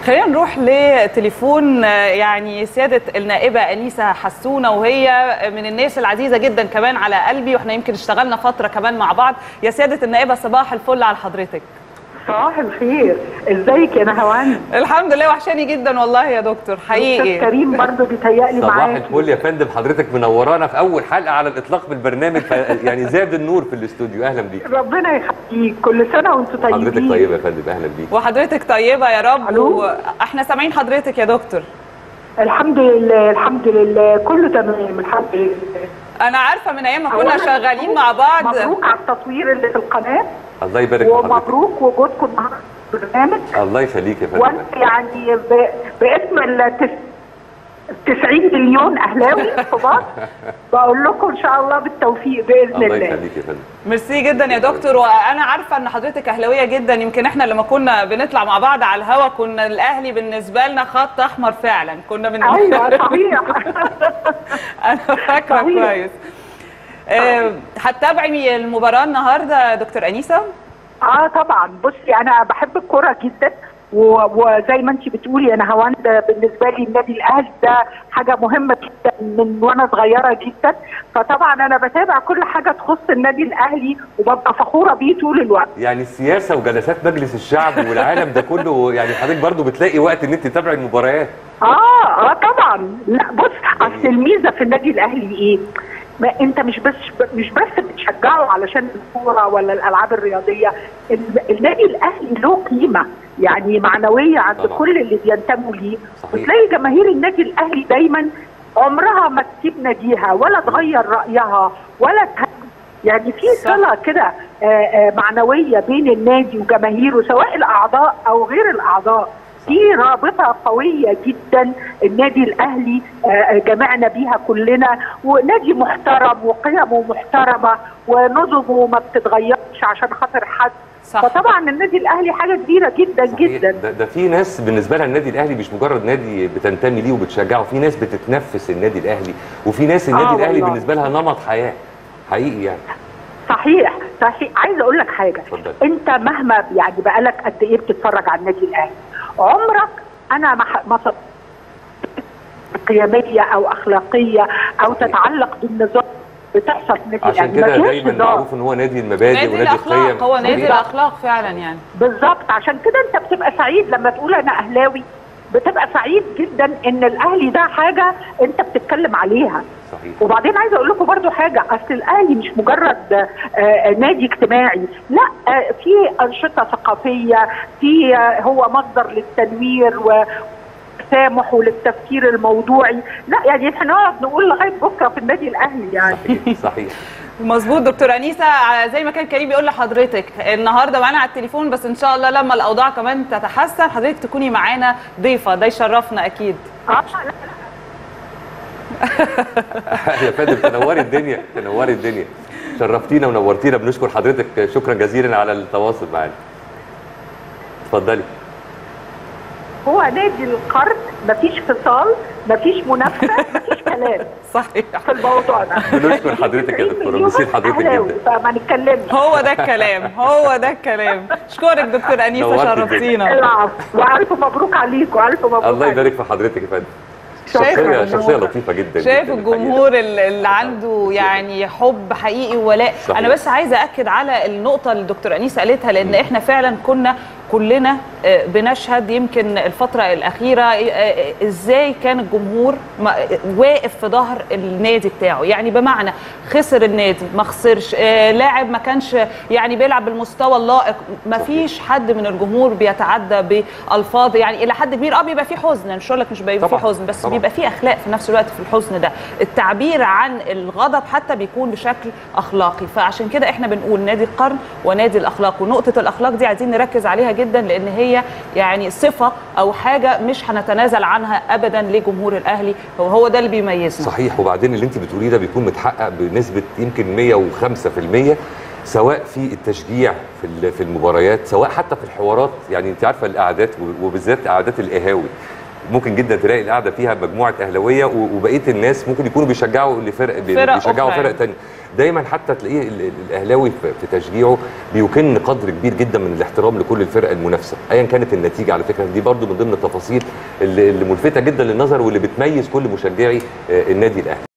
خلينا نروح لتليفون آه، يعني سياده النائبه انيسه حسونه وهي من الناس العزيزه جدا كمان على قلبي واحنا يمكن اشتغلنا فتره كمان مع بعض يا سياده النائبه صباح الفل على حضرتك صباح الخير ازيك يا نهوان الحمد لله وحشاني جدا والله يا دكتور استاذ حقيقي كريم برضه بيتهيألي صباح معاك الفل يا فندم حضرتك منورانا في اول حلقه على الاطلاق بالبرنامج ف... يعني زاد النور في الاستوديو اهلا بيك ربنا يخليك كل سنه وانتم طيبين حضرتك طيبه يا فندم اهلا بيك وحضرتك طيبه يا رب ألو؟ احنا سامعين حضرتك يا دكتور الحمد لله الحمد لله كله تمام الحمد لله انا عارفه من ايام ما كنا أولاً شغالين مع بعض مبروك على التطوير اللي في القناه الله يبارك في حضرتك ومبروك وجودكم النهارده في البرنامج الله يخليك يا فندم وانت يعني ب... باسم ال 90 مليون اهلاوي في مصر بقول لكم ان شاء الله بالتوفيق باذن الله الله يخليك يا فندم ميرسي جدا يا دكتور وانا عارفه ان حضرتك اهلاويه جدا يمكن احنا لما كنا بنطلع مع بعض على الهوا كنا الاهلي بالنسبه لنا خط احمر فعلا كنا بن... ايوه صحيح انا فاكره صحيح. كويس آه، هتتابعي المباراه النهارده يا دكتور انيسه اه طبعا بصي انا بحب الكوره جدا و- وزي ما انت بتقولي انا هوند بالنسبه لي النادي الاهلي ده حاجه مهمه جدا من وانا صغيره جدا فطبعا انا بتابع كل حاجه تخص النادي الاهلي وببقى فخوره بيه طول الوقت يعني السياسه وجلسات مجلس الشعب والعالم ده كله يعني حضرتك برضو بتلاقي وقت ان انت تتابعي المباريات اه اه طبعا لا بص اصل الميزه في النادي الاهلي ايه؟ ما انت مش بس مش بس بتشجعه علشان الكوره ولا الالعاب الرياضيه ال- النادي الاهلي له قيمه يعني معنويه عند طبعا. كل اللي بينتموا ليه صحيح. وتلاقي جماهير النادي الاهلي دايما عمرها ما تسيب ناديها ولا تغير رايها ولا ته... يعني في صح. صله كده آه، آه، معنويه بين النادي وجماهيره سواء الاعضاء او غير الاعضاء في رابطه قويه جدا النادي الاهلي آه، جمعنا بيها كلنا ونادي محترم وقيمه محترمه ونظمه ما بتتغيرش عشان خاطر حد صح. فطبعا النادي الاهلي حاجه كبيره جدا صحيح. جدا ده, ده في ناس بالنسبه لها النادي الاهلي مش مجرد نادي بتنتمي ليه وبتشجعه في ناس بتتنفس النادي الاهلي وفي ناس النادي آه الاهلي والله. بالنسبه لها نمط حياه حقيقي يعني صحيح صحيح عايزه اقول لك حاجه اتفضل. انت مهما يعني بقالك قد ايه بتتفرج على النادي الاهلي عمرك انا ما ح- ما صدقت قيميه او اخلاقيه او صحيح. تتعلق بالنظام بتحصل في النادي عشان الاهلي ما كده فيهاش دايما نظام. معروف ان هو نادي المبادئ نادي ونادي الاخلاق القيم هو نادي صحيح. الاخلاق فعلا يعني بالظبط عشان كده انت بتبقى سعيد لما تقول انا اهلاوي بتبقى سعيد جدا ان الاهلي ده حاجه انت بتتكلم عليها صحيح وبعدين عايزه اقول لكم برضو حاجه اصل الاهلي مش مجرد آه، آه، نادي اجتماعي لا آه، في انشطه ثقافيه في آه، هو مصدر للتنوير والتسامح وللتفكير الموضوعي لا يعني احنا نقعد نقول لغايه بكره في النادي الاهلي يعني صحيح صحيح مظبوط دكتور انيسه ع- زي ما كان كريم بيقول لحضرتك النهارده معانا على التليفون بس ان شاء الله لما الاوضاع كمان تتحسن حضرتك تكوني معانا ضيفه ده يشرفنا اكيد اه لا يا فندم تنوري الدنيا تنوري الدنيا شرفتينا ونورتينا بنشكر حضرتك شكرا جزيلا على التواصل معانا اتفضلي هو نادي القرن مفيش فصال مفيش منافسه مفيش كلام صحيح في الموضوع ده بنشكر حضرتك يا دكتورة، بنشكر حضرتك أهلاوي، جدا. فما نتكلمش هو ده الكلام هو ده الكلام اشكرك دكتور انيسه نورتي شرفتينا العفو والف مبروك عليكم الف مبروك الله عليكم. يبارك في حضرتك يا فندم شايف شخصية الجمهور. شخصية لطيفة جدا شايف جدا الجمهور اللي اللي عنده يعني حب حقيقي وولاء صحيح. انا بس عايزه اكد على النقطه اللي الدكتور انيس قالتها لان احنا فعلا كنا كلنا آه، بنشهد يمكن الفتره الاخيره آه، آه، ازاي كان الجمهور ما- واقف في ظهر النادي بتاعه يعني بمعنى خسر النادي ما خسرش آه، لاعب ما كانش يعني بيلعب بالمستوى اللائق ما فيش حد من الجمهور بيتعدى بالفاظ يعني الى حد كبير اه بيبقى في حزن مش هقول لك مش بيبقى في طبعاً، حزن بس طبعاً. بيبقى في اخلاق في نفس الوقت في الحزن ده التعبير عن الغضب حتى بيكون بشكل اخلاقي فعشان كده احنا بنقول نادي القرن ونادي الاخلاق ونقطه الاخلاق دي عايزين نركز عليها جدا لان هي يعني صفه او حاجه مش هنتنازل عنها ابدا لجمهور الاهلي وهو ده اللي بيميزنا صحيح وبعدين اللي انت بتقوليه ده بيكون متحقق بنسبة يمكن 105% سواء في التشجيع في ال- في المباريات سواء حتى في الحوارات يعني انت عارفه القعدات وبالذات قعدات القهاوي ممكن جدا تلاقي القعده فيها مجموعه اهلاويه و- وبقيه الناس ممكن يكونوا بيشجعوا لفرق فرق بيشجعوا أخرى فرق يعني. تانية دايما حتى تلاقيه ال- ال- الاهلاوي في في تشجيعه بيكن قدر كبير جدا من الاحترام لكل الفرق المنافسه ايا كانت النتيجه على فكره دي برضو من ضمن التفاصيل اللي اللي ملفته جدا للنظر واللي بتميز كل مشجعي آه، النادي الاهلي